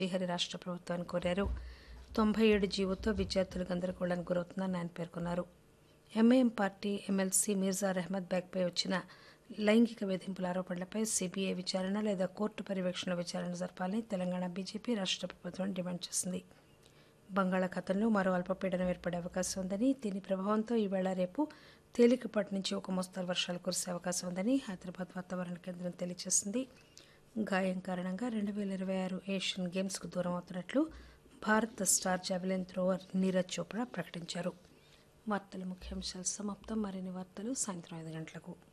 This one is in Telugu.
శ్రీహరి రాష్ట్ర ప్రభుత్వాన్ని కోరారు తొంభై ఏడు జీవోతో విద్యార్థులు గందరగోళానికి గురవుతున్నారని ఆయన పేర్కొన్నారు ఎంఐఎం పార్టీ ఎమ్మెల్సీ మీర్జార్ అహ్మద్ బ్యాగ్పై వచ్చిన లైంగిక వేధింపుల ఆరోపణలపై సిబిఐ విచారణ లేదా కోర్టు పర్యవేక్షణ విచారణ జరపాలని తెలంగాణ బీజేపీ రాష్ట్ర ప్రభుత్వం డిమాండ్ చేసింది బంగాళాఖాతంలో మరో అల్పపీడనం ఏర్పడే అవకాశం ఉందని దీని ప్రభావంతో ఈవేళ రేపు తేలికపాటి నుంచి ఒక మోస్తరు వర్షాలు కురిసే అవకాశం ఉందని హైదరాబాద్ వాతావరణ కేంద్రం తెలియజేసింది గాయం కారణంగా రెండు వేల ఇరవై ఆరు ఏషియన్ గేమ్స్కు దూరం అవుతున్నట్లు భారత star javelin thrower Neeraj Chopra ప్రకటించారు వార్తల ముఖ్యాంశాలు సమాప్తం మరిన్ని వార్తలు సాయంత్రం ఐదు గంటలకు